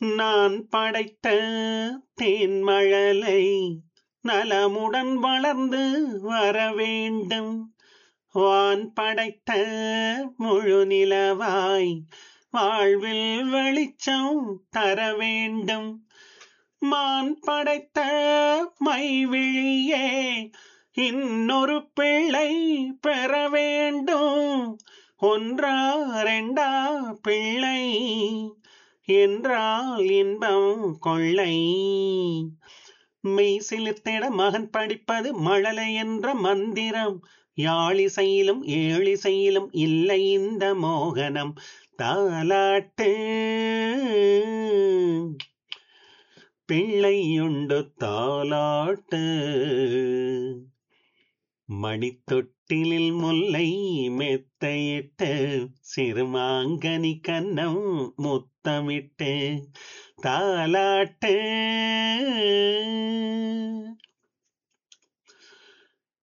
நான் படைத்த தேன்மழலை நலமுடன் வளர்ந்து வர வேண்டும் வான் படைத்த முழு நிலவாய் வாழ்வில் வெளிச்சம் தர வேண்டும் மான் படைத்த மைவிழியே இன்னொரு பிள்ளை பெற வேண்டும் ஒன்றா ரெண்டா பிள்ளை என்றால் இன்பம் கொள்ளை மெய் சிலிர்த்திட மகன் படிப்பது மழலை என்ற மந்திரம் யாழிசையிலும் ஏழிசையிலும் இல்லை இந்த மோகனம் தாலாட்டு பிள்ளையுண்டு தாலாட்டு மணித்தொட்டிலில் முல்லை மெத்தையிட்டு சிறுமாங்கனி கன்னம் முத்தமிட்டு தாலாட்டு